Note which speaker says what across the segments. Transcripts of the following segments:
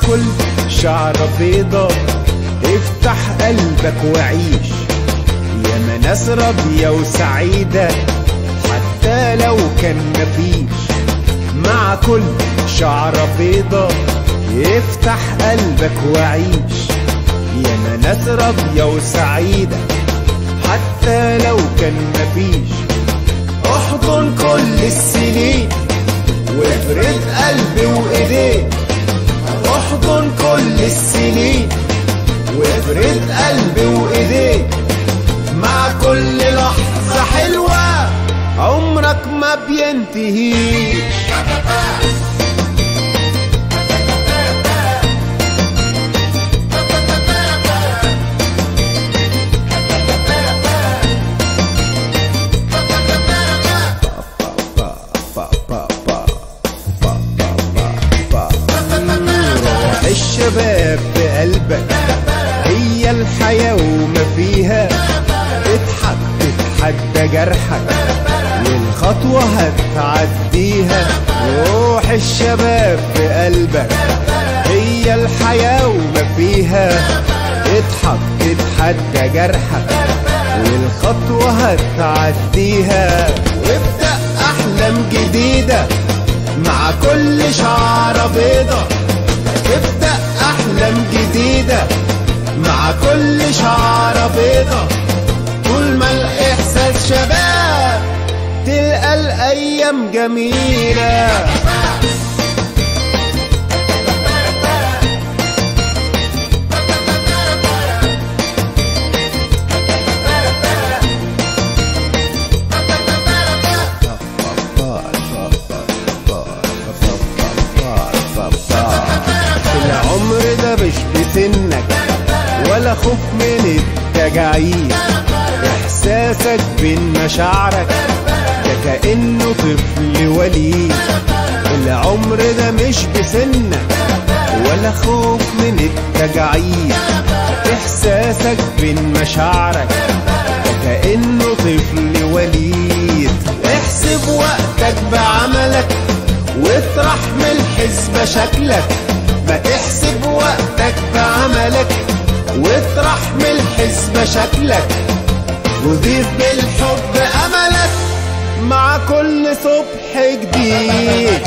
Speaker 1: كل شعرة بيضة افتح قلبك وعيش ياما ناس راضية وسعيدة حتى لو كان مفيش مع كل شعرة بيضة افتح قلبك وعيش ياما ناس راضية وسعيدة حتى لو كان مفيش احضن كل السنين وافرد قلبي وايديك احضن كل السنين وافرد قلبي وايديك مع كل لحظة حلوة عمرك ما بينتهيش روح الشباب بقلبك هي الحياة وما فيها اضحك تتحدى جرحك والخطوة هتعديها روح الشباب بقلبك هي الحياة وما فيها اضحك تتحدى جرحك والخطوة هتعديها وابدأ أحلام جديدة مع كل شعرة بيضة ابدأ أحلام جديدة مع كل شعرة بيضة طول ما الإحساس شباب تلقى الأيام جميلة العمر ده مش بسنك ولا خوف من التجاعيد احساسك بين مشاعرك ده كأنه طفل وليد العمر ده مش بسنك ولا خوف من التجاعيد احساسك بين مشاعرك ده كأنه طفل وليد احسب وقتك بعملك واطرح من الحسبة شكلك ما احسب وقتك بعملك واطرح من الحسبة شكلك وضيف بالحب أملك مع كل صبح جديد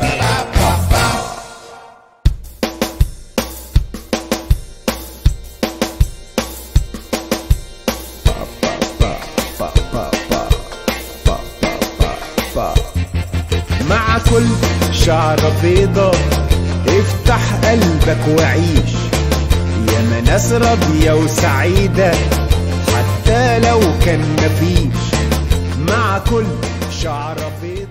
Speaker 1: مع كل شعرة بيضة افتح قلبك وعيش ياما ناس راضية وسعيدة حتى لو كان مفيش مع كل شعرة بيضة